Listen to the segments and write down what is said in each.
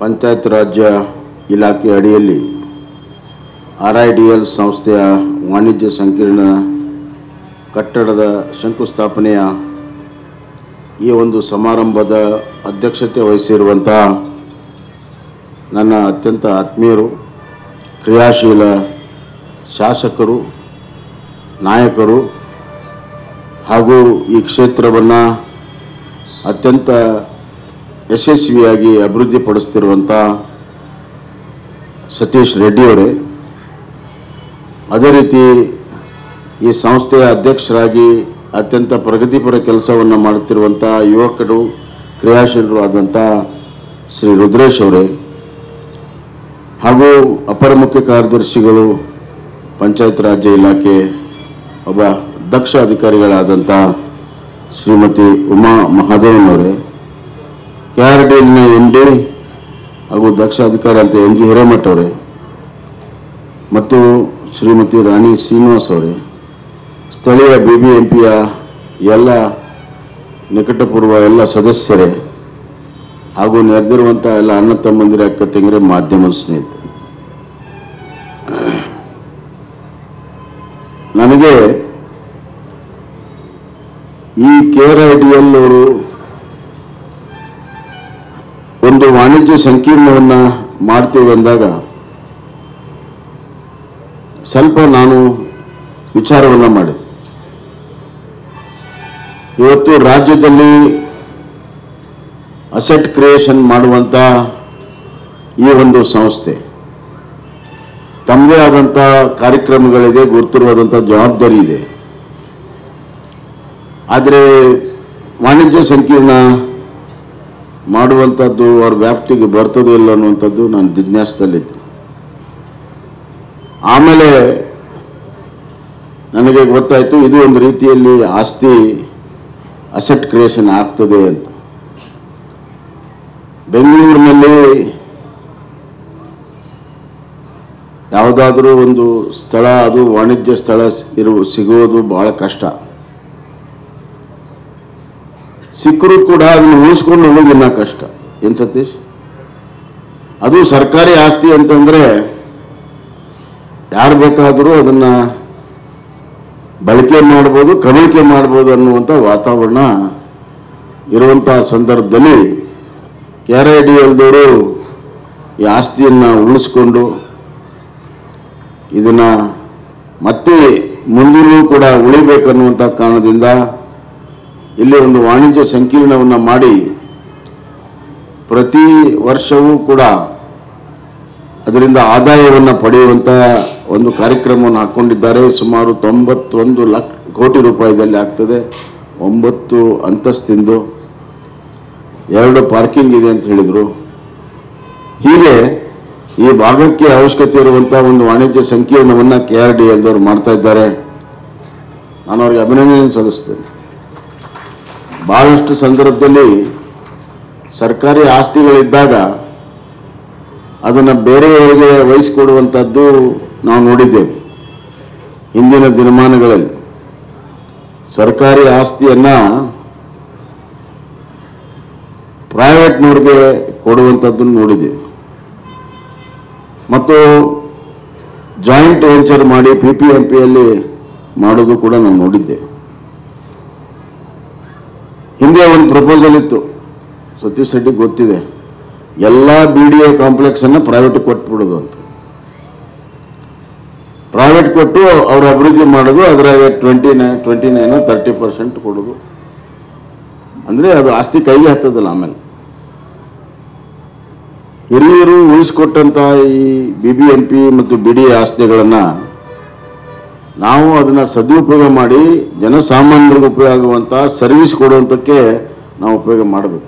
ಪಂಚಾಯತ್ ರಾಜ್ಯ ಇಲಾಖೆ ಅಡಿಯಲ್ಲಿ ಆರ್ ಐ ಡಿ ಎಲ್ ಸಂಸ್ಥೆಯ ವಾಣಿಜ್ಯ ಸಂಕೀರ್ಣ ಕಟ್ಟಡದ ಶಂಕುಸ್ಥಾಪನೆಯ ಈ ಒಂದು ಸಮಾರಂಭದ ಅಧ್ಯಕ್ಷತೆ ವಹಿಸಿರುವಂಥ ನನ್ನ ಅತ್ಯಂತ ಆತ್ಮೀಯರು ಕ್ರಿಯಾಶೀಲ ಶಾಸಕರು ನಾಯಕರು ಹಾಗೂ ಈ ಕ್ಷೇತ್ರವನ್ನು ಅತ್ಯಂತ ಯಶಸ್ವಿಯಾಗಿ ಅಭಿವೃದ್ಧಿಪಡಿಸ್ತಿರುವಂಥ ಸತೀಶ್ ರೆಡ್ಡಿಯವರೇ ಅದೇ ರೀತಿ ಈ ಸಂಸ್ಥೆಯ ಅಧ್ಯಕ್ಷರಾಗಿ ಅತ್ಯಂತ ಪ್ರಗತಿಪರ ಕೆಲಸವನ್ನು ಮಾಡುತ್ತಿರುವಂಥ ಯುವಕರು ಕ್ರಿಯಾಶೀಲರು ಆದಂಥ ಶ್ರೀ ರುದ್ರೇಶ್ ಅವರೇ ಹಾಗೂ ಅಪರ ಮುಖ್ಯ ಕಾರ್ಯದರ್ಶಿಗಳು ಪಂಚಾಯತ್ ರಾಜ್ಯ ಇಲಾಖೆ ಒಬ್ಬ ದಕ್ಷ ಅಧಿಕಾರಿಗಳಾದಂಥ ಶ್ರೀಮತಿ ಉಮಾ ಮಹಾದೇವನವರೇ ಕೆ ಆರ್ ಡಿ ಎಲ್ನ ಎಂ ಡಿ ಹಾಗೂ ದಕ್ಷ ಅಧಿಕಾರಿ ಅಂತ ಎಂ ಜಿ ಹಿರೇಮಠ ಅವರೇ ಮತ್ತು ಶ್ರೀಮತಿ ರಾಣಿ ಶ್ರೀನಿವಾಸ್ ಅವರೇ ಸ್ಥಳೀಯ ಬಿ ಬಿ ಎಂ ಪಿಯ ಎಲ್ಲ ನಿಕಟಪೂರ್ವ ಎಲ್ಲ ಸದಸ್ಯರೇ ಹಾಗೂ ನೆರೆದಿರುವಂಥ ಎಲ್ಲ ಅಣ್ಣ ತಮ್ಮಂದಿರ ಅಕ್ಕ ತಂಗಿರ ಮಾಧ್ಯಮದ ಸ್ನೇಹಿತರು ನನಗೆ ಈ ಕೇರ್ ಐ ಡಿ ಎಲ್ ಅವರು ಒಂದು ವಾಣಿಜ್ಯ ಸಂಕೀರ್ಣವನ್ನು ಮಾಡ್ತೀವಿ ಅಂದಾಗ ಸ್ವಲ್ಪ ನಾನು ವಿಚಾರವನ್ನು ಮಾಡಿದೆ ಇವತ್ತು ರಾಜ್ಯದಲ್ಲಿ ಅಸೆಟ್ ಕ್ರಿಯೇಷನ್ ಮಾಡುವಂಥ ಈ ಒಂದು ಸಂಸ್ಥೆ ತಮ್ಮದೇ ಆದಂಥ ಕಾರ್ಯಕ್ರಮಗಳಿದೆ ಗುರುತಿರುವಾದಂಥ ಜವಾಬ್ದಾರಿ ಇದೆ ಆದರೆ ವಾಣಿಜ್ಯ ಸಂಕೀರ್ಣ ಮಾಡುವಂಥದ್ದು ಅವ್ರ ವ್ಯಾಪ್ತಿಗೆ ಬರ್ತದೋ ಇಲ್ಲ ಅನ್ನುವಂಥದ್ದು ನಾನು ಜಿಜ್ಞಾಸದಲ್ಲಿದ್ದೆ ಆಮೇಲೆ ನನಗೆ ಗೊತ್ತಾಯಿತು ಇದು ಒಂದು ರೀತಿಯಲ್ಲಿ ಆಸ್ತಿ ಅಸೆಟ್ ಕ್ರಿಯೇಷನ್ ಆಗ್ತದೆ ಅಂತ ಬೆಂಗಳೂರಿನಲ್ಲಿ ಯಾವುದಾದ್ರೂ ಒಂದು ಸ್ಥಳ ಅದು ವಾಣಿಜ್ಯ ಸ್ಥಳ ಇರುವ ಸಿಗುವುದು ಬಹಳ ಕಷ್ಟ ಸಿಕ್ಕರೂ ಕೂಡ ಅದನ್ನು ಉಳಿಸ್ಕೊಂಡು ಹೋಗೋದಿನ್ನ ಕಷ್ಟ ಏನ್ ಸತೀಶ್ ಅದು ಸರ್ಕಾರಿ ಆಸ್ತಿ ಅಂತಂದ್ರೆ ಯಾರು ಬೇಕಾದರೂ ಅದನ್ನ ಬಳಕೆ ಮಾಡ್ಬೋದು ಕಬಳಿಕೆ ಮಾಡ್ಬೋದು ಅನ್ನುವಂಥ ವಾತಾವರಣ ಇರುವಂತಹ ಸಂದರ್ಭದಲ್ಲಿ ಕೆ ಆರ್ ಐ ಡಿ ಎಲ್ದವರು ಈ ಆಸ್ತಿಯನ್ನು ಉಳಿಸ್ಕೊಂಡು ಇದನ್ನ ಮತ್ತೆ ಮುಂದೂ ಕೂಡ ಉಳಿಬೇಕನ್ನುವಂಥ ಕಾರಣದಿಂದ ಇಲ್ಲಿ ಒಂದು ವಾಣಿಜ್ಯ ಸಂಕೀರ್ಣವನ್ನು ಮಾಡಿ ಪ್ರತಿ ವರ್ಷವೂ ಕೂಡ ಅದರಿಂದ ಆದಾಯವನ್ನು ಪಡೆಯುವಂಥ ಒಂದು ಕಾರ್ಯಕ್ರಮವನ್ನು ಹಾಕ್ಕೊಂಡಿದ್ದಾರೆ ಸುಮಾರು ತೊಂಬತ್ತೊಂದು ಲಕ್ಷ ಕೋಟಿ ರೂಪಾಯಿದಲ್ಲಿ ಆಗ್ತದೆ ಒಂಬತ್ತು ಅಂತಸ್ತಿಂದು ಎರಡು ಪಾರ್ಕಿಂಗ್ ಇದೆ ಅಂತ ಹೇಳಿದರು ಹೀಗೆ ಈ ಭಾಗಕ್ಕೆ ಅವಶ್ಯಕತೆ ಇರುವಂಥ ಒಂದು ವಾಣಿಜ್ಯ ಸಂಕೀರ್ಣವನ್ನು ಕೆ ಆರ್ ಡಿ ಎಲ್ದವರು ಮಾಡ್ತಾ ಇದ್ದಾರೆ ನಾನು ಅವ್ರಿಗೆ ಅಭಿನಂದನೆ ಸಲ್ಲಿಸ್ತೇನೆ ಬಹಳಷ್ಟು ಸಂದರ್ಭದಲ್ಲಿ ಸರ್ಕಾರಿ ಆಸ್ತಿಗಳಿದ್ದಾಗ ಅದನ್ನು ಬೇರೆಯವರಿಗೆ ವಹಿಸಿಕೊಡುವಂಥದ್ದು ನಾವು ನೋಡಿದ್ದೇವೆ ಹಿಂದಿನ ದಿನಮಾನಗಳಲ್ಲಿ ಸರ್ಕಾರಿ ಆಸ್ತಿಯನ್ನು ಪ್ರೈವೇಟ್ನವ್ರಿಗೆ ಕೊಡುವಂಥದ್ದನ್ನು ನೋಡಿದ್ದೇವೆ ಮತ್ತು ಜಾಯಿಂಟ್ ವೆಂಚರ್ ಮಾಡಿ ಪಿ ಪಿ ಎಂ ಪಿಯಲ್ಲಿ ಮಾಡೋದು ಕೂಡ ನಾನು ನೋಡಿದ್ದೆ ಹಿಂದೆ ಒಂದು ಪ್ರಪೋಸಲ್ ಇತ್ತು ಸತೀಶ್ ರೆಡ್ಡಿ ಗೊತ್ತಿದೆ ಎಲ್ಲ ಬಿ ಡಿ ಎ ಕಾಂಪ್ಲೆಕ್ಸ್ ಅನ್ನು ಪ್ರೈವೇಟ್ ಕೊಟ್ಬಿಡೋದು ಅಂತ ಪ್ರೈವೇಟ್ ಕೊಟ್ಟು ಅವ್ರ ಅಭಿವೃದ್ಧಿ ಮಾಡೋದು ಅದರಾಗ twenty nine twenty nine thirty percent ಕೊಡೋದು ಅಂದರೆ ಅದು ಆಸ್ತಿ ಕೈಗೆ ಹತ್ತದಲ್ಲ ಆಮೇಲೆ ಹಿರಿಯರು ಉಳಿಸ್ಕೊಟ್ಟಂತ ಈ ಬಿ ಬಿ ಎಂ ಪಿ ಮತ್ತು ಬಿ ಡಿ ಎ ಆಸ್ತಿಗಳನ್ನು ನಾವು ಅದನ್ನ ಸದುಪಯೋಗ ಮಾಡಿ ಜನಸಾಮಾನ್ಯರಿಗೆ ಉಪಯೋಗ ಆಗುವಂತ ಸರ್ವಿಸ್ ಕೊಡುವಂತಕ್ಕೆ ನಾವು ಉಪಯೋಗ ಮಾಡಬೇಕು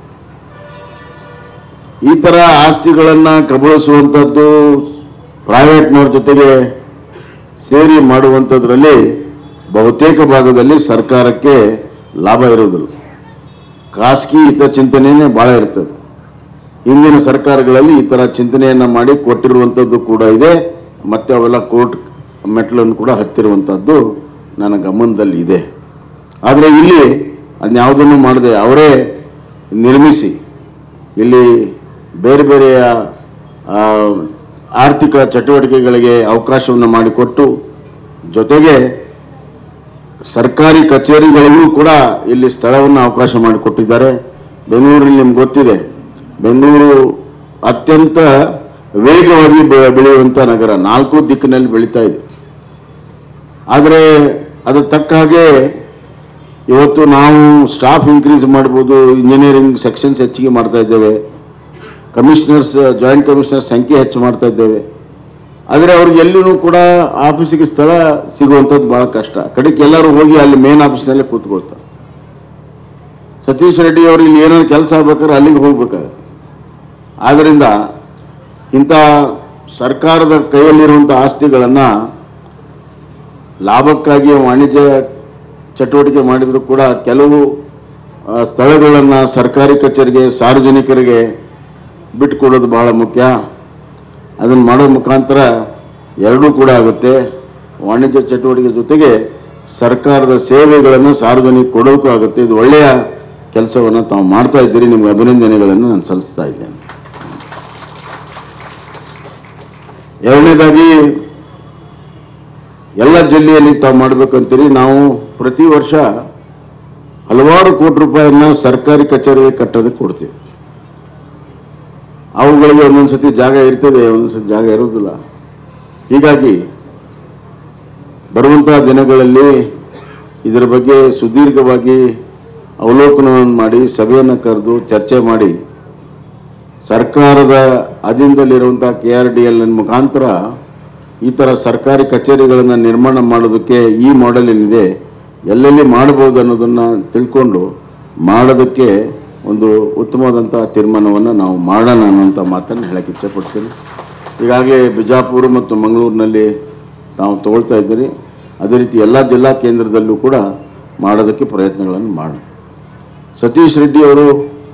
ಈ ತರ ಆಸ್ತಿಗಳನ್ನ ಕಬಳಿಸುವಂಥದ್ದು ಪ್ರೈವೇಟ್ನವ್ರ ಜೊತೆಗೆ ಸೇರಿ ಮಾಡುವಂಥದ್ರಲ್ಲಿ ಬಹುತೇಕ ಭಾಗದಲ್ಲಿ ಸರ್ಕಾರಕ್ಕೆ ಲಾಭ ಇರುವುದಿಲ್ಲ ಖಾಸಗಿ ಹಿತಚಿಂತನೆಯೇ ಬಹಳ ಇರ್ತದೆ ಹಿಂದಿನ ಸರ್ಕಾರಗಳಲ್ಲಿ ಈ ತರ ಚಿಂತನೆಯನ್ನ ಮಾಡಿ ಕೊಟ್ಟಿರುವಂಥದ್ದು ಕೂಡ ಇದೆ ಮತ್ತೆ ಅವೆಲ್ಲ ಕೋರ್ಟ್ ಮೆಟ್ಲನ್ನು ಕೂಡ ಹತ್ತಿರುವಂಥದ್ದು ನನ್ನ ಗಮನದಲ್ಲಿ ಇದೆ ಆದರೆ ಇಲ್ಲಿ ಅದನ್ನ ಯಾವುದನ್ನು ಮಾಡದೆ ಅವರೇ ನಿರ್ಮಿಸಿ ಇಲ್ಲಿ ಬೇರೆ ಬೇರೆಯ ಆ, ಆರ್ಥಿಕ ಚಟುವಟಿಕೆಗಳಿಗೆ ಅವಕಾಶವನ್ನು ಮಾಡಿಕೊಟ್ಟು ಜೊತೆಗೆ ಸರ್ಕಾರಿ ಕಚೇರಿಗಳಿಗೂ ಕೂಡ ಇಲ್ಲಿ ಸ್ಥಳವನ್ನು ಅವಕಾಶ ಮಾಡಿಕೊಟ್ಟಿದ್ದಾರೆ ಬೆಂಗಳೂರಲ್ಲಿ ನಿಮ್ಗೆ ಗೊತ್ತಿದೆ ಬೆಂಗಳೂರು ಅತ್ಯಂತ ವೇಗವಾಗಿ ಬೆ- ಬೆಳೆಯುವಂಥ ನಗರ ನಾಲ್ಕು ದಿಕ್ಕಿನಲ್ಲಿ ಬೆಳೀತಾ ಇದೆ ಆದರೆ ಅದು ತಕ್ಕ ಹಾಗೆ ಇವತ್ತು ನಾವು ಸ್ಟಾಫ್ ಇನ್ಕ್ರೀಸ್ ಮಾಡ್ಬೋದು ಇಂಜಿನಿಯರಿಂಗ್ ಸೆಕ್ಷನ್ಸ್ ಹೆಚ್ಚಿಗೆ ಮಾಡ್ತಾ ಇದ್ದೇವೆ ಕಮಿಷನರ್ಸ್ ಜಾಯಿಂಟ್ ಕಮಿಷನರ್ ಸಂಖ್ಯೆ ಹೆಚ್ಚು ಮಾಡ್ತಾ ಇದ್ದೇವೆ ಆದರೆ ಅವ್ರಿಗೆ ಎಲ್ಲಿನೂ ಕೂಡ ಆಫೀಸಿಗೆ ಸ್ಥಳ ಸಿಗುವಂಥದ್ದು ಬಹಳ ಕಷ್ಟ ಕಡೆಗೆ ಎಲ್ಲರೂ ಹೋಗಿ ಅಲ್ಲಿ ಮೇನ್ ಆಫೀಸ್ನಲ್ಲೇ ಕೂತ್ಕೊಳ್ತಾರೆ ಸತೀಶ್ ರೆಡ್ಡಿ ಅವರು ಇಲ್ಲಿ ಏನಾದ್ರು ಕೆಲಸ ಆಗ್ಬೇಕಾದ್ರೆ ಅಲ್ಲಿಗೆ ಹೋಗ್ಬೇಕಾಗುತ್ತೆ ಆದ್ದರಿಂದ ಇಂಥ ಸರ್ಕಾರದ ಕೈಯಲ್ಲಿರುವಂಥ ಆಸ್ತಿಗಳನ್ನು ಲಾಭಕ್ಕಾಗಿ ವಾಣಿಜ್ಯ ಚಟುವಟಿಕೆ ಮಾಡಿದರೂ ಕೂಡ ಕೆಲವು ಆ, ಸ್ಥಳಗಳನ್ನು ಸರ್ಕಾರಿ ಕಚೇರಿಗೆ ಸಾರ್ವಜನಿಕರಿಗೆ ಬಿಟ್ಟುಕೊಡೋದು ಬಹಳ ಮುಖ್ಯ ಅದನ್ನು ಮಾಡೋ ಮುಖಾಂತರ ಎರಡೂ ಕೂಡ ಆಗುತ್ತೆ ವಾಣಿಜ್ಯ ಚಟುವಟಿಕೆ ಜೊತೆಗೆ ಸರ್ಕಾರದ ಸೇವೆಗಳನ್ನು ಸಾರ್ವಜನಿಕ ಕೊಡೋಕ್ಕೂ ಆಗುತ್ತೆ ಇದು ಒಳ್ಳೆಯ ಕೆಲಸವನ್ನು ತಾವು ಮಾಡ್ತಾ ಇದ್ದೀರಿ ನಿಮಗೆ ಅಭಿನಂದನೆಗಳನ್ನು ನಾನು ಸಲ್ಲಿಸ್ತಾ ಇದ್ದೇನೆ ಎರಡನೇದಾಗಿ ಎಲ್ಲ ಜಿಲ್ಲೆಯಲ್ಲಿ ತಾವು ಮಾಡಬೇಕಂತೀರಿ ನಾವು ಪ್ರತಿ ವರ್ಷ ಹಲವಾರು ಕೋಟಿ ರೂಪಾಯಿಯನ್ನ ಸರ್ಕಾರಿ ಕಚೇರಿಗೆ ಕಟ್ಟೋದಕ್ಕೆ ಕೊಡ್ತೀವಿ ಅವುಗಳಿಗೆ ಒಂದೊಂದ್ಸತಿ ಜಾಗ ಇರ್ತದೆ ಒಂದೊಂದ್ಸತಿ ಜಾಗ ಇರೋದಿಲ್ಲ ಹೀಗಾಗಿ ಬರುವಂತಹ ದಿನಗಳಲ್ಲಿ ಇದರ ಬಗ್ಗೆ ಸುದೀರ್ಘವಾಗಿ ಅವಲೋಕನವನ್ನು ಮಾಡಿ ಸಭೆಯನ್ನು ಕರೆದು ಚರ್ಚೆ ಮಾಡಿ ಸರ್ಕಾರದ ಅಧೀನದಲ್ಲಿರುವಂತಹ ಕೆ ಆರ್ ಡಿ ಎಲ್ ಮುಖಾಂತರ ಈ ಥರ ಸರ್ಕಾರಿ ಕಚೇರಿಗಳನ್ನು ನಿರ್ಮಾಣ ಮಾಡೋದಕ್ಕೆ ಈ ಮಾಡೆಲ್ ಏನಿದೆ ಎಲ್ಲೆಲ್ಲಿ ಮಾಡಬಹುದು ಅನ್ನೋದನ್ನು ತಿಳ್ಕೊಂಡು ಮಾಡೋದಕ್ಕೆ ಒಂದು ಉತ್ತಮವಾದಂಥ ತೀರ್ಮಾನವನ್ನು ನಾವು ಮಾಡೋಣ ಅನ್ನೋಂಥ ಮಾತನ್ನು ಹೇಳಕ್ಕೆ ಇಚ್ಛೆಪಡ್ತೀನಿ ಈಗಾಗಲೇ ಬಿಜಾಪುರ ಮತ್ತು ಮಂಗಳೂರಿನಲ್ಲಿ ನಾವು ತಗೊಳ್ತಾ ಇದ್ದೀರಿ ಅದೇ ರೀತಿ ಎಲ್ಲ ಜಿಲ್ಲಾ ಕೇಂದ್ರದಲ್ಲೂ ಕೂಡ ಮಾಡೋದಕ್ಕೆ ಪ್ರಯತ್ನಗಳನ್ನು ಮಾಡೋಣ ಸತೀಶ್ ರೆಡ್ಡಿ ಅವರು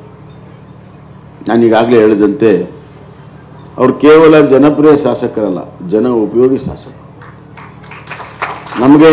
ನಾನು ಈಗಾಗಲೇ ಹೇಳಿದಂತೆ ಅವರು ಕೇವಲ ಜನಪ್ರಿಯ ಶಾಸಕರಲ್ಲ ಜನ ಉಪಯೋಗಿ ಶಾಸಕ ನಮಗೆ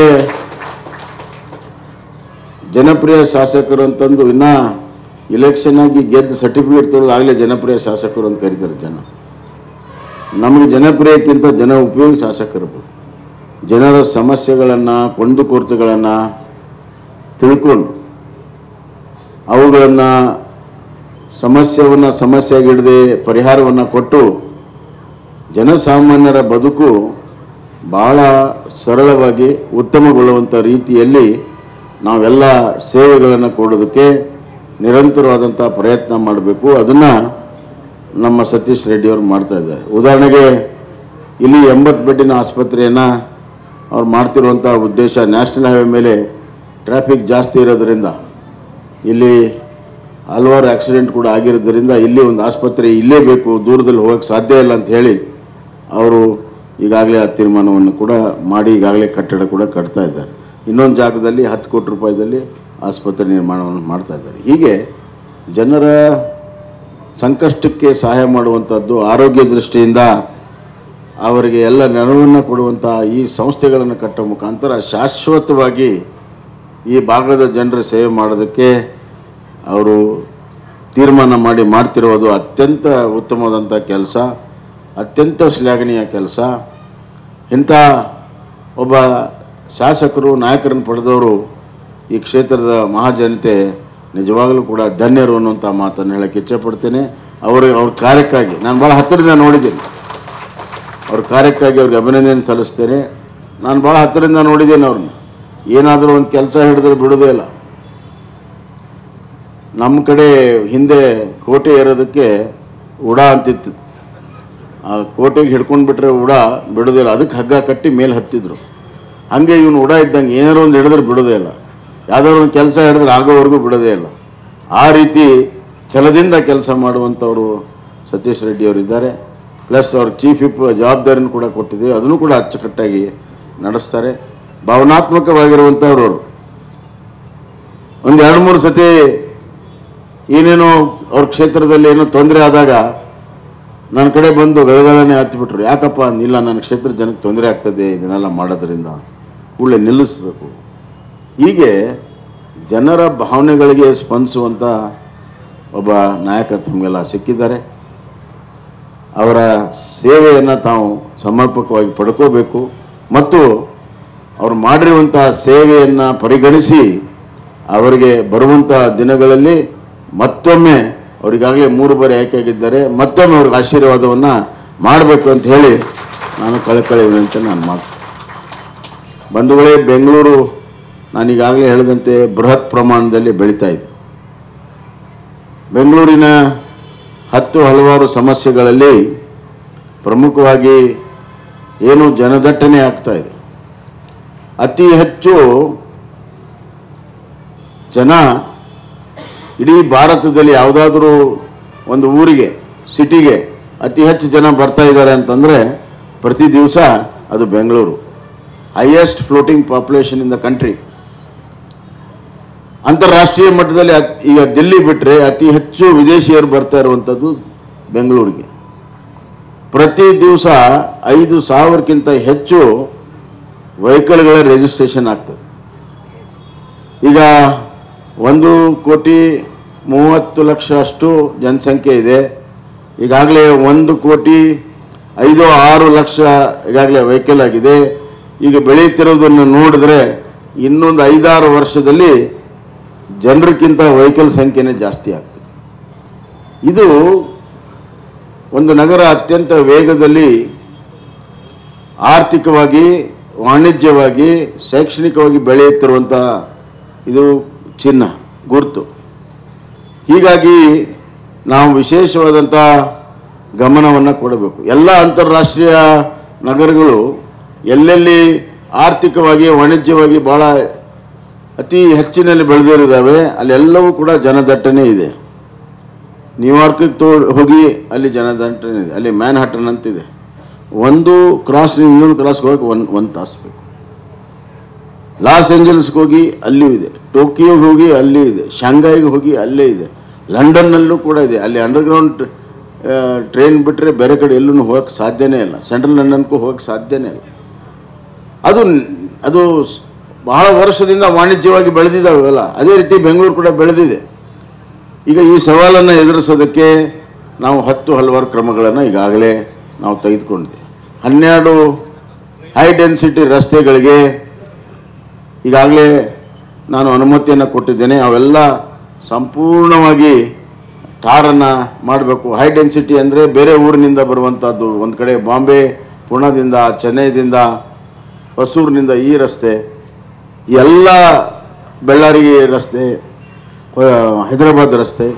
ಜನಪ್ರಿಯ ಶಾಸಕರು ಅಂತಂದು ಇನ್ನ ಇಲೆಕ್ಷನ್ ಆಗಿ ಗೆದ್ದು ಸರ್ಟಿಫಿಕೇಟ್ ತರೋದು ಆಗಲೇ ಜನಪ್ರಿಯ ಶಾಸಕರು ಅಂತ ಕರೀತಾರೆ ಜನ ನಮಗೆ ಜನಪ್ರಿಯಕ್ಕಿಂತ ಜನ ಉಪಯೋಗಿ ಶಾಸಕರು ಬೇಕು. ಜನರ ಸಮಸ್ಯೆಗಳನ್ನು ಕೊಂದುಕೊರತೆಗಳನ್ನು ತಿಳ್ಕೊಂಡು ಅವುಗಳನ್ನು ಸಮಸ್ಯೆಯನ್ನು ಸಮಸ್ಯೆಗಿಡದೆ ಪರಿಹಾರವನ್ನು ಕೊಟ್ಟು ಜನಸಾಮಾನ್ಯರ ಬದುಕು ಬಹಳ ಸರಳವಾಗಿ ಉತ್ತಮಗೊಳ್ಳುವಂಥ ರೀತಿಯಲ್ಲಿ ನಾವೆಲ್ಲ ಸೇವೆಗಳನ್ನು ಕೊಡೋದಕ್ಕೆ ನಿರಂತರವಾದಂಥ ಪ್ರಯತ್ನ ಮಾಡಬೇಕು ಅದನ್ನು ನಮ್ಮ ಸತೀಶ್ ರೆಡ್ಡಿ ಅವರು ಮಾಡ್ತಾ ಇದ್ದಾರೆ ಉದಾಹರಣೆಗೆ ಇಲ್ಲಿ ಎಂಬತ್ತು ಬೆಡ್ಡಿನ ಆಸ್ಪತ್ರೆಯನ್ನು ಅವ್ರು ಮಾಡ್ತಿರುವಂಥ ಉದ್ದೇಶ ನ್ಯಾಷನಲ್ ಹೈವೇ ಮೇಲೆ ಟ್ರಾಫಿಕ್ ಜಾಸ್ತಿ ಇರೋದರಿಂದ ಇಲ್ಲಿ ಹಲವಾರು ಆಕ್ಸಿಡೆಂಟ್ ಕೂಡ ಆಗಿರೋದ್ರಿಂದ ಇಲ್ಲಿ ಒಂದು ಆಸ್ಪತ್ರೆ ಇಲ್ಲೇ ಬೇಕು ದೂರದಲ್ಲಿ ಹೋಗಕ್ಕೆ ಸಾಧ್ಯ ಇಲ್ಲ ಅಂತ ಹೇಳಿ ಅವರು ಈಗಾಗಲೇ ಆ ತೀರ್ಮಾನವನ್ನು ಕೂಡ ಮಾಡಿ ಈಗಾಗಲೇ ಕಟ್ಟಡ ಕೂಡ ಕಟ್ತಾ ಇದ್ದಾರೆ ಇನ್ನೊಂದು ಜಾಗದಲ್ಲಿ ಹತ್ತು ಕೋಟಿ ರೂಪಾಯಿದಲ್ಲಿ ಆಸ್ಪತ್ರೆ ನಿರ್ಮಾಣವನ್ನು ಮಾಡ್ತಾ ಇದ್ದಾರೆ ಹೀಗೆ ಜನರ ಸಂಕಷ್ಟಕ್ಕೆ ಸಹಾಯ ಮಾಡುವಂಥದ್ದು ಆರೋಗ್ಯ ದೃಷ್ಟಿಯಿಂದ ಅವರಿಗೆ ಎಲ್ಲ ನೆರವನ್ನು ಕೊಡುವಂಥ ಈ ಸಂಸ್ಥೆಗಳನ್ನು ಕಟ್ಟೋ ಮುಖಾಂತರ ಶಾಶ್ವತವಾಗಿ ಈ ಭಾಗದ ಜನರ ಸೇವೆ ಮಾಡೋದಕ್ಕೆ ಅವರು ತೀರ್ಮಾನ ಮಾಡಿ ಮಾಡ್ತಿರೋದು ಅತ್ಯಂತ ಉತ್ತಮವಾದಂಥ ಕೆಲಸ ಅತ್ಯಂತ ಶ್ಲಾಘನೀಯ ಕೆಲಸ ಇಂಥ ಒಬ್ಬ ಶಾಸಕರು ನಾಯಕರನ್ನು ಪಡೆದವರು ಈ ಕ್ಷೇತ್ರದ ಮಹಾಜನತೆ ನಿಜವಾಗಲೂ ಕೂಡ ಧನ್ಯರು ಅನ್ನುವಂಥ ಮಾತನ್ನು ಹೇಳಕ್ಕೆ ಇಚ್ಛೆಪಡ್ತೇನೆ ಅವರು ಅವ್ರ ಕಾರ್ಯಕ್ಕಾಗಿ ನಾನು ಭಾಳ ಹತ್ತಿರದಿಂದ ನೋಡಿದ್ದೀನಿ ಅವ್ರ ಕಾರ್ಯಕ್ಕಾಗಿ ಅವ್ರಿಗೆ ಅಭಿನಂದನೆ ಸಲ್ಲಿಸ್ತೇನೆ ನಾನು ಭಾಳ ಹತ್ತಿರದಿಂದ ನೋಡಿದ್ದೇನೆ ಅವ್ರನ್ನ ಏನಾದರೂ ಒಂದು ಕೆಲಸ ಹಿಡಿದ್ರೆ ಬಿಡೋದೇ ಇಲ್ಲ ನಮ್ಮ ಕಡೆ ಹಿಂದೆ ಕೋಟೆ ಏರೋದಕ್ಕೆ ಉಡ ಅಂತಿತ್ತು ಆ ಕೋಟೆಗೆ ಹಿಡ್ಕೊಂಡು ಬಿಟ್ರೆ ಉಡ ಬಿಡೋದಿಲ್ಲ ಅದಕ್ಕೆ ಹಗ್ಗ ಕಟ್ಟಿ ಮೇಲೆ ಹತ್ತಿದ್ರು ಹಂಗೆ ಇವನು ಉಡ ಇದ್ದಂಗೆ ಏನಾರು ಒಂದು ಹಿಡಿದ್ರೆ ಬಿಡೋದೇ ಇಲ್ಲ ಯಾವ್ದಾದ್ರು ಒಂದು ಕೆಲಸ ಹಿಡಿದ್ರೆ ಆಗೋವರೆಗೂ ಬಿಡೋದೇ ಇಲ್ಲ ಆ ರೀತಿ ಛಲದಿಂದ ಕೆಲಸ ಮಾಡುವಂಥವರು ಸತೀಶ್ ರೆಡ್ಡಿ ಅವರು ಇದ್ದಾರೆ ಪ್ಲಸ್ ಅವ್ರ ಚೀಫ್ ವಿಪ್ ಜವಾಬ್ದಾರಿನೂ ಕೂಡ ಕೊಟ್ಟಿದ್ದೀವಿ ಅದನ್ನು ಕೂಡ ಅಚ್ಚುಕಟ್ಟಾಗಿ ನಡೆಸ್ತಾರೆ ಭಾವನಾತ್ಮಕವಾಗಿರುವಂಥವ್ರು ಅವರು ಒಂದು ಎರಡು ಮೂರು ಸತಿ ಏನೇನೋ ಅವ್ರ ಕ್ಷೇತ್ರದಲ್ಲಿ ಏನೋ ತೊಂದರೆ ಆದಾಗ ನನ್ನ ಕಡೆ ಬಂದು ಗಳಗಳನೆ ಹತ್ತಿಬಿಟ್ರು ಯಾಕಪ್ಪ ಇಲ್ಲ ನನ್ನ ಕ್ಷೇತ್ರ ಜನಕ್ಕೆ ತೊಂದರೆ ಆಗ್ತದೆ ಇದನ್ನೆಲ್ಲ ಮಾಡೋದ್ರಿಂದ ಕೂಡಲೇ ನಿಲ್ಲಿಸಬೇಕು ಹೀಗೆ ಜನರ ಭಾವನೆಗಳಿಗೆ ಸ್ಪಂದಿಸುವಂಥ ಒಬ್ಬ ನಾಯಕ ತಮಗೆಲ್ಲ ಸಿಕ್ಕಿದ್ದಾರೆ ಅವರ ಸೇವೆಯನ್ನು ತಾವು ಸಮರ್ಪಕವಾಗಿ ಪಡ್ಕೋಬೇಕು ಮತ್ತು ಅವರು ಮಾಡಿರುವಂಥ ಸೇವೆಯನ್ನು ಪರಿಗಣಿಸಿ ಅವರಿಗೆ ಬರುವಂಥ ದಿನಗಳಲ್ಲಿ ಮತ್ತೊಮ್ಮೆ ಅವರಿಗಾಗಲೇ ಮೂರು ಬಾರಿ ಆಯ್ಕೆಯಾಗಿದ್ದಾರೆ ಮತ್ತೊಮ್ಮೆ ಅವ್ರಿಗೆ ಆಶೀರ್ವಾದವನ್ನು ಮಾಡಬೇಕು ಅಂತ ಹೇಳಿ ನಾನು ಕಳಕಳಿ ವಿನಂತಿ ನಾನು ಮಾಡ್ತೀನಿ ಬಂಧುಗಳೇ ಬೆಂಗಳೂರು ನಾನೀಗಾಗಲೇ ಹೇಳಿದಂತೆ ಬೃಹತ್ ಪ್ರಮಾಣದಲ್ಲಿ ಬೆಳೀತಾ ಇದೆ ಬೆಂಗಳೂರಿನ ಹತ್ತು ಹಲವಾರು ಸಮಸ್ಯೆಗಳಲ್ಲಿ ಪ್ರಮುಖವಾಗಿ ಏನು ಜನದಟ್ಟಣೆ ಆಗ್ತಾ ಇದೆ ಅತಿ ಹೆಚ್ಚು ಜನ ಇಡೀ ಭಾರತದಲ್ಲಿ ಯಾವುದಾದ್ರೂ ಒಂದು ಊರಿಗೆ ಸಿಟಿಗೆ ಅತಿ ಹೆಚ್ಚು ಜನ ಬರ್ತಾ ಇದ್ದಾರೆ ಅಂತಂದರೆ ಪ್ರತಿ ದಿವಸ ಅದು Bengaluru highest floating population in the country ಅಂತಾರಾಷ್ಟ್ರೀಯ ಮಟ್ಟದಲ್ಲಿ ಅತ್- ಈಗ ದಿಲ್ಲಿ ಬಿಟ್ಟರೆ ಅತಿ ಹೆಚ್ಚು ವಿದೇಶಿಯರು ಬರ್ತಾ ಇರುವಂಥದ್ದು ಬೆಂಗಳೂರಿಗೆ ಪ್ರತಿ ದಿವಸ ಐದು ಸಾವಿರಕ್ಕಿಂತ ಹೆಚ್ಚು ವೆಹಿಕಲ್ಗಳ ರಿಜಿಸ್ಟ್ರೇಷನ್ ಆಗ್ತದೆ ಈಗ ಒಂದು ಕೋಟಿ ಮೂವತ್ತು ಲಕ್ಷ ಅಷ್ಟು ಜನಸಂಖ್ಯೆ ಇದೆ ಈಗಾಗಲೇ ಒಂದು ಕೋಟಿ ಐದು ಆರು ಲಕ್ಷ ಈಗಾಗಲೇ ವೆಹಿಕಲ್ ಆಗಿದೆ ಈಗ ಬೆಳೀತಿರೋದನ್ನು ನೋಡಿದ್ರೆ ಇನ್ನೊಂದು ಐದಾರು ವರ್ಷದಲ್ಲಿ ಜನರಿಗಿಂತ ವೆಹಿಕಲ್ ಸಂಖ್ಯೆನೇ ಜಾಸ್ತಿ ಆಗ್ತದೆ ಇದು ಒಂದು ನಗರ ಅತ್ಯಂತ ವೇಗದಲ್ಲಿ ಆರ್ಥಿಕವಾಗಿ ವಾಣಿಜ್ಯವಾಗಿ ಶೈಕ್ಷಣಿಕವಾಗಿ ಬೆಳೆಯುತ್ತಿರುವಂಥ ಇದು ಚಿಹ್ನ ಗುರುತು ಹೀಗಾಗಿ ನಾವು ವಿಶೇಷವಾದಂಥ ಗಮನವನ್ನು ಕೊಡಬೇಕು ಎಲ್ಲ ಅಂತಾರಾಷ್ಟ್ರೀಯ ನಗರಗಳು ಎಲ್ಲೆಲ್ಲಿ ಆರ್ಥಿಕವಾಗಿ ವಾಣಿಜ್ಯವಾಗಿ ಭಾಳ ಅತಿ ಹೆಚ್ಚಿನಲ್ಲಿ ಬೆಳೆದಿರಿದ್ದಾವೆ ಅಲ್ಲೆಲ್ಲವೂ ಕೂಡ ಜನದಟ್ಟಣೆ ಇದೆ ನ್ಯೂಯಾರ್ಕಿಗೆ ತೋ ಹೋಗಿ ಅಲ್ಲಿ ಜನದಟ್ಟಣೆ ಇದೆ ಅಲ್ಲಿ ಮ್ಯಾನ್ ಹಟನ್ ಅಂತಿದೆ ಒಂದು ಕ್ರಾಸ್ ಇನ್ನೊಂದು ಕ್ರಾಸ್ಗೆ ಹೋಗಕ್ಕೆ ಒಂದು ಒಂದು ತಾಸು ಬೇಕು ಲಾಸ್ ಏಂಜಲ್ಸ್ಗೆ ಹೋಗಿ ಅಲ್ಲಿಯೂ ಇದೆ ಟೋಕಿಯೋಗೆ ಹೋಗಿ ಅಲ್ಲಿ ಇದೆ ಶಾಂಘೈಗೆ ಹೋಗಿ ಅಲ್ಲೇ ಇದೆ ಲಂಡನ್ನಲ್ಲೂ ಕೂಡ ಇದೆ ಅಲ್ಲಿ ಅಂಡರ್ಗ್ರೌಂಡ್ ಟ್ರೈನ್ ಬಿಟ್ಟರೆ ಬೇರೆ ಕಡೆ ಎಲ್ಲೂ ಹೋಗಕ್ಕೆ ಸಾಧ್ಯನೇ ಇಲ್ಲ ಸೆಂಟ್ರಲ್ ಲಂಡನ್ಗೂ ಹೋಗಕ್ಕೆ ಸಾಧ್ಯನೇ ಇಲ್ಲ ಅದು ಅದು ಸ್- ಬಹಳ ವರ್ಷದಿಂದ ವಾಣಿಜ್ಯವಾಗಿ ಬೆಳೆದಿದ್ದಾವೆಲ್ಲ ಅದೇ ರೀತಿ ಬೆಂಗಳೂರು ಕೂಡ ಬೆಳೆದಿದೆ ಈಗ ಈ ಸವಾಲನ್ನು ಎದುರಿಸೋದಕ್ಕೆ ನಾವು ಹತ್ತು ಹಲವಾರು ಕ್ರಮಗಳನ್ನು ಈಗಾಗಲೇ ನಾವು ತೆಗೆದುಕೊಂಡಿದ್ದೇವೆ ಹನ್ನೆರಡು ಹೈ ಡೆನ್ಸಿಟಿ ರಸ್ತೆಗಳಿಗೆ ಈಗಾಗಲೇ ನಾನು ಅನುಮತಿಯನ್ನು ಕೊಟ್ಟಿದ್ದೇನೆ ಅವೆಲ್ಲ ಸಂಪೂರ್ಣವಾಗಿ ಟಾರನ್ನು ಮಾಡಬೇಕು ಹೈ ಡೆನ್ಸಿಟಿ ಅಂದರೆ ಬೇರೆ ಊರಿನಿಂದ ಬರುವಂಥದ್ದು ಒಂದು ಕಡೆ ಬಾಂಬೆ ಪುಣದಿಂದ ಚೆನ್ನೈದಿಂದ ಹೊಸೂರಿನಿಂದ ಈ ರಸ್ತೆ ಎಲ್ಲ ಬೆಳ್ಳಾರಿ ರಸ್ತೆ ಆ, ಹೈದರಾಬಾದ್ ರಸ್ತೆ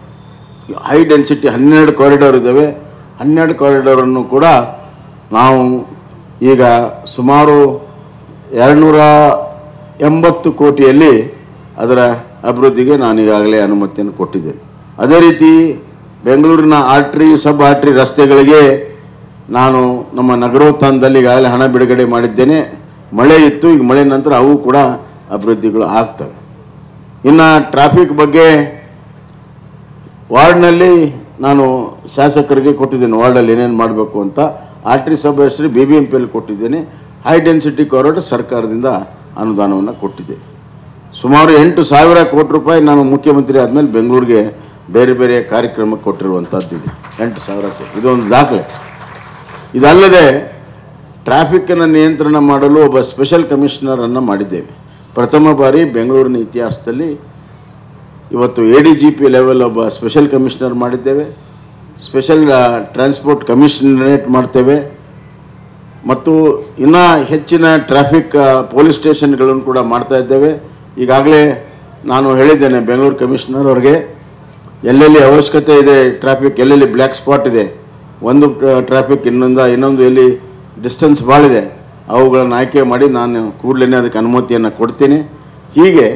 ಹೈ ಡೆನ್ಸಿಟಿ ಹನ್ನೆರಡು ಕಾರಿಡಾರ್ ಇದ್ದಾವೆ ಹನ್ನೆರಡು ಕಾರಿಡಾರನ್ನು ಕೂಡ ನಾವು ಈಗ ಸುಮಾರು ಎರಡುನೂರ ಎಂಬತ್ತು ಕೋಟಿಯಲ್ಲಿ ಅದರ ಅಭಿವೃದ್ಧಿಗೆ ನಾನು ಈಗಾಗಲೇ ಅನುಮತಿಯನ್ನು ಕೊಟ್ಟಿದ್ದೇನೆ ಅದೇ ರೀತಿ ಬೆಂಗಳೂರಿನ ಆರ್ಟ್ರಿ ಸಬ್ ಆರ್ಟ್ರಿ ರಸ್ತೆಗಳಿಗೆ ನಾನು ನಮ್ಮ ನಗರೋತ್ಥಾನದಲ್ಲಿ ಈಗಾಗಲೇ ಹಣ ಬಿಡುಗಡೆ ಮಾಡಿದ್ದೇನೆ ಮಳೆ ಇತ್ತು ಈಗ ಮಳೆ ನಂತರ ಅವು ಕೂಡ ಅಭಿವೃದ್ಧಿಗಳು ಆಗ್ತವೆ ಇನ್ನು ಟ್ರಾಫಿಕ್ ಬಗ್ಗೆ ವಾರ್ಡ್ನಲ್ಲಿ ನಾನು ಶಾಸಕರಿಗೆ ಕೊಟ್ಟಿದ್ದೇನೆ ವಾರ್ಡಲ್ಲಿ ಏನೇನು ಮಾಡಬೇಕು ಅಂತ ಆರ್ಟ್ರಿ ಸಬ್ ಹೆಸರು ಬಿ ಬಿ ಎಂ ಪಿಯಲ್ಲಿ ಕೊಟ್ಟಿದ್ದೇನೆ ಹೈ ಡೆನ್ಸಿಟಿ ಕಾರಿಡಾರ್ ಸರ್ಕಾರದಿಂದ ಅನುದಾನವನ್ನು ಕೊಟ್ಟಿದ್ದೆ ಸುಮಾರು ಎಂಟು ಸಾವಿರ ಕೋಟಿ ರೂಪಾಯಿ ನಾನು ಮುಖ್ಯಮಂತ್ರಿ ಆದಮೇಲೆ ಬೆಂಗಳೂರಿಗೆ ಬೇರೆ ಬೇರೆ ಕಾರ್ಯಕ್ರಮಕ್ಕೆ ಕೊಟ್ಟಿರುವಂಥದ್ದು ಇದೆ ಎಂಟು ಸಾವಿರ ಕೋಟಿ ಇದೊಂದು ದಾಖಲೆ ಇದಲ್ಲದೆ ಟ್ರಾಫಿಕ್ಕನ್ನು ನಿಯಂತ್ರಣ ಮಾಡಲು ಒಬ್ಬ ಸ್ಪೆಷಲ್ ಕಮಿಷನರನ್ನು ಮಾಡಿದ್ದೇವೆ ಪ್ರಥಮ ಬಾರಿ ಬೆಂಗಳೂರಿನ ಇತಿಹಾಸದಲ್ಲಿ ಇವತ್ತು A D G P level ಒಬ್ಬ ಸ್ಪೆಷಲ್ ಕಮಿಷನರ್ ಮಾಡಿದ್ದೇವೆ ಸ್ಪೆಷಲ್ ಟ್ರಾನ್ಸ್ಪೋರ್ಟ್ ಕಮಿಷನರೇಟ್ ಮಾಡ್ತೇವೆ ಮತ್ತು ಇನ್ನೂ ಹೆಚ್ಚಿನ ಟ್ರಾಫಿಕ್ ಪೊಲೀಸ್ ಸ್ಟೇಷನ್ಗಳನ್ನು ಕೂಡ ಮಾಡ್ತಾ ಇದ್ದೇವೆ ಈಗಾಗಲೇ ನಾನು ಹೇಳಿದ್ದೇನೆ ಬೆಂಗಳೂರು ಕಮಿಷನರ್ ಅವ್ರಿಗೆ ಎಲ್ಲೆಲ್ಲಿ ಅವಶ್ಯಕತೆ ಇದೆ ಟ್ರಾಫಿಕ್ ಎಲ್ಲೆಲ್ಲಿ ಬ್ಲ್ಯಾಕ್ ಸ್ಪಾಟ್ ಇದೆ ಒಂದು ಟ್ರಾಫಿಕ್ ಇನ್ನೊಂದ ಇನ್ನೊಂದು ಎಲ್ಲಿ ಡಿಸ್ಟೆನ್ಸ್ ಭಾಳಿದೆ ಅವುಗಳನ್ನು ಆಯ್ಕೆ ಮಾಡಿ ನಾನು ಕೂಡಲೇ ಅದಕ್ಕೆ ಅನುಮತಿಯನ್ನು ಕೊಡ್ತೀನಿ ಹೀಗೆ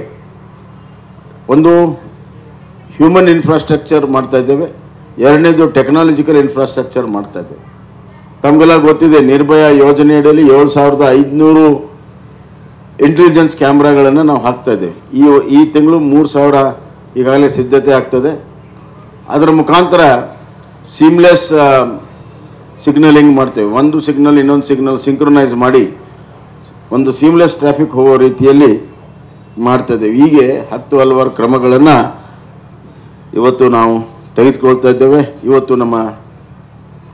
ಒಂದು ಹ್ಯೂಮನ್ ಇನ್ಫ್ರಾಸ್ಟ್ರಕ್ಚರ್ ಮಾಡ್ತಾ ಇದ್ದೇವೆ ಎರಡನೇದು ಟೆಕ್ನಾಲಜಿಕಲ್ ಇನ್ಫ್ರಾಸ್ಟ್ರಕ್ಚರ್ ಮಾಡ್ತಾ ಇದ್ದೇವೆ ತಮಗೆಲ್ಲ ಗೊತ್ತಿದೆ ನಿರ್ಭಯ ಯೋಜನೆಯಡಿಯಲ್ಲಿ ಏಳು ಸಾವಿರದ ಐದುನೂರು ಇಂಟೆಲಿಜೆನ್ಸ್ ಕ್ಯಾಮ್ರಾಗಳನ್ನು ನಾವು ಹಾಕ್ತಾ ಇದ್ದೇವೆ ಈ ಈ ತಿಂಗಳು ಮೂರು ಸಾವಿರ ಈಗಾಗಲೇ ಸಿದ್ಧತೆ ಆಗ್ತದೆ ಅದರ ಮುಖಾಂತರ ಸೀಮ್ಲೆಸ್ ಸಿಗ್ನಲಿಂಗ್ ಮಾಡ್ತೇವೆ ಒಂದು ಸಿಗ್ನಲ್ ಇನ್ನೊಂದು ಸಿಗ್ನಲ್ ಸಿಂಕ್ರೊನೈಸ್ ಮಾಡಿ ಒಂದು ಸೀಮ್ಲೆಸ್ ಟ್ರಾಫಿಕ್ ಹೋಗೋ ರೀತಿಯಲ್ಲಿ ಮಾಡ್ತಾ ಇದ್ದೇವೆ ಹೀಗೆ ಹತ್ತು ಹಲವಾರು ಕ್ರಮಗಳನ್ನು ಇವತ್ತು ನಾವು ತೆಗೆದುಕೊಳ್ತಾ ಇದ್ದೇವೆ ಇವತ್ತು ನಮ್ಮ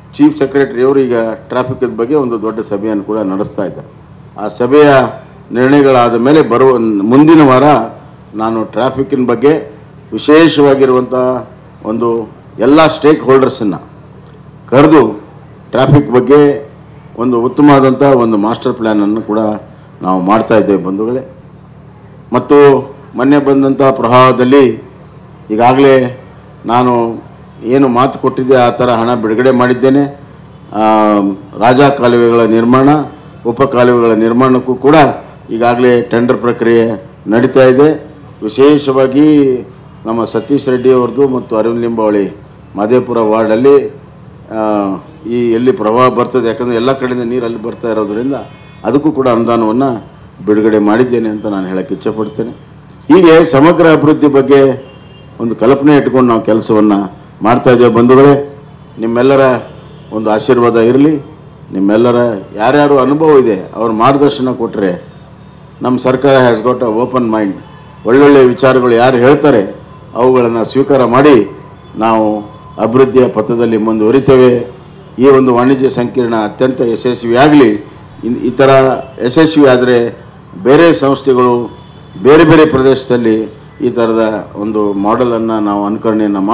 ಚೀಫ್ ಸೆಕ್ರೆಟರಿ ಅವರು ಈಗ ಟ್ರಾಫಿಕ್ ಬಗ್ಗೆ ಒಂದು ದೊಡ್ಡ ಸಭೆಯನ್ನು ಕೂಡ ನಡೆಸ್ತಾ ಇದ್ದಾರೆ ಆ ಸಭೆಯ ನಿರ್ಣಯಗಳಾದ ಮೇಲೆ ಬರುವ ಮುಂದಿನ ವಾರ ನಾನು ಟ್ರಾಫಿಕ್ಕಿನ ಬಗ್ಗೆ ವಿಶೇಷವಾಗಿರುವಂಥ ಒಂದು ಎಲ್ಲ ಸ್ಟೇಕ್ ಹೋಲ್ಡರ್ಸನ್ನು ಕರೆದು ಟ್ರಾಫಿಕ್ ಬಗ್ಗೆ ಒಂದು ಉತ್ತಮವಾದಂಥ ಒಂದು ಮಾಸ್ಟರ್ ಪ್ಲ್ಯಾನನ್ನು ಕೂಡ ನಾವು ಮಾಡ್ತಾ ಇದ್ದೇವೆ ಬಂಧುಗಳೇ ಮತ್ತು ಮೊನ್ನೆ ಬಂದಂಥ ಪ್ರವಾಹದಲ್ಲಿ ಈಗಾಗಲೇ ನಾನು ಏನು ಮಾತು ಕೊಟ್ಟಿದ್ದೆ ಆ ಥರ ಹಣ ಬಿಡುಗಡೆ ಮಾಡಿದ್ದೇನೆ ಆ, ರಾಜ ಕಾಲುವೆಗಳ ನಿರ್ಮಾಣ ಉಪ ಕಾಲುವೆಗಳ ನಿರ್ಮಾಣಕ್ಕೂ ಕೂಡ ಈಗಾಗಲೇ ಟೆಂಡರ್ ಪ್ರಕ್ರಿಯೆ ನಡೀತಾ ಇದೆ ವಿಶೇಷವಾಗಿ ನಮ್ಮ ಸತೀಶ್ ರೆಡ್ಡಿ ಅವ್ರದ್ದು ಮತ್ತು ಅರವಿಂದ್ ಲಿಂಬಾವಳಿ ಮಾದೇಪುರ ವಾರ್ಡಲ್ಲಿ ಆ, ಈ ಎಲ್ಲಿ ಪ್ರವಾಹ ಬರ್ತದೆ ಯಾಕಂದರೆ ಎಲ್ಲ ಕಡೆಯಿಂದ ನೀರು ಅಲ್ಲಿ ಬರ್ತಾ ಇರೋದ್ರಿಂದ ಅದಕ್ಕೂ ಕೂಡ ಅನುದಾನವನ್ನು ಬಿಡುಗಡೆ ಮಾಡಿದ್ದೇನೆ ಅಂತ ನಾನು ಹೇಳಕ್ಕೆ ಇಚ್ಛಪಡ್ತೇನೆ ಹೀಗೆ ಸಮಗ್ರ ಅಭಿವೃದ್ಧಿ ಬಗ್ಗೆ ಒಂದು ಕಲ್ಪನೆ ಇಟ್ಕೊಂಡು ನಾವು ಕೆಲಸವನ್ನು ಮಾಡ್ತಾ ಇದ್ದೇವೆ ಬಂಧುಗಳೇ ನಿಮ್ಮೆಲ್ಲರ ಒಂದು ಆಶೀರ್ವಾದ ಇರಲಿ ನಿಮ್ಮೆಲ್ಲರ ಯಾರ್ಯಾರು ಅನುಭವ ಇದೆ ಅವ್ರ ಮಾರ್ಗದರ್ಶನ ಕೊಟ್ಟರೆ ನಮ್ಮ ಸರ್ಕಾರ has got a open mind ಒಳ್ಳೊಳ್ಳೆ ವಿಚಾರಗಳು ಯಾರು ಹೇಳ್ತಾರೆ ಅವುಗಳನ್ನು ಸ್ವೀಕಾರ ಮಾಡಿ ನಾವು ಅಭಿವೃದ್ಧಿಯ ಪಥದಲ್ಲಿ ಮುಂದುವರಿತೇವೆ ಈ ಒಂದು ವಾಣಿಜ್ಯ ಸಂಕೀರ್ಣ ಅತ್ಯಂತ ಯಶಸ್ವಿಯಾಗಲಿ ಇನ್- ಈ ಥರ ಯಶಸ್ವಿ ಆದರೆ ಬೇರೆ ಸಂಸ್ಥೆಗಳು ಬೇರೆ ಬೇರೆ ಪ್ರದೇಶದಲ್ಲಿ ಈ ಥರದ ಒಂದು ಮಾಡೆಲನ್ನು ನಾವು ಅನುಕರಣೆಯನ್ನು ಮಾಡಿ